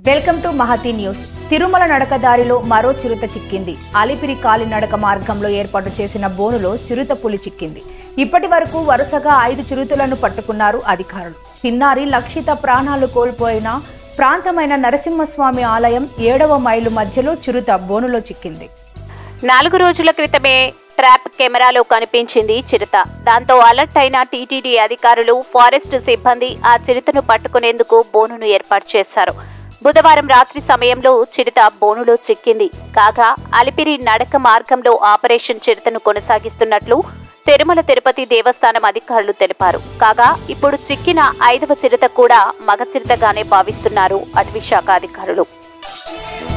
welcome to Mahathi news Tirumala నడక దారిలో మరో చిరుత చిక్కింది అలిపిరి కాలి నడక మార్గంలో ఏర్పాటు చేసిన బోనులో చిరుత పులి చిక్కింది ఇప్పటి వరకు వరుసగా ఐదు చిరుతలను పట్టుకున్నారు అధికారులు చిన్నారి లక్షిత ప్రాణాలు కోల్పోయిన ప్రాంతమైన నరసింహస్వామి ఆలయం ఏడవ మైలు మధ్యలో చిరుత బోనులో చిక్కింది నాలుగు రోజుల క్రితమే ట్రాప్ కెమెరాలో కనిపించింది చిరుత దాంతో అలర్ట్ అయిన టీటీడీ అధికారులు ఫారెస్ట్ సిబ్బంది ఆ చిరుతను పట్టుకునేందుకు బోనును ఏర్పాటు చేశారు బుధవారం రాత్రి సమయంలో చిరుత బోనులో చిక్కింది కాగా అలిపిరి నడక మార్గంలో ఆపరేషన్ చిరుతను కొనసాగిస్తున్నట్లు తిరుమల తిరుపతి దేవస్థానం అధికారులు తెలిపారు కాగా ఇప్పుడు చిక్కిన ఐదవ చిరుత కూడా మగ చిరుతగానే భావిస్తున్నారు అటవీ శాఖ అధికారులు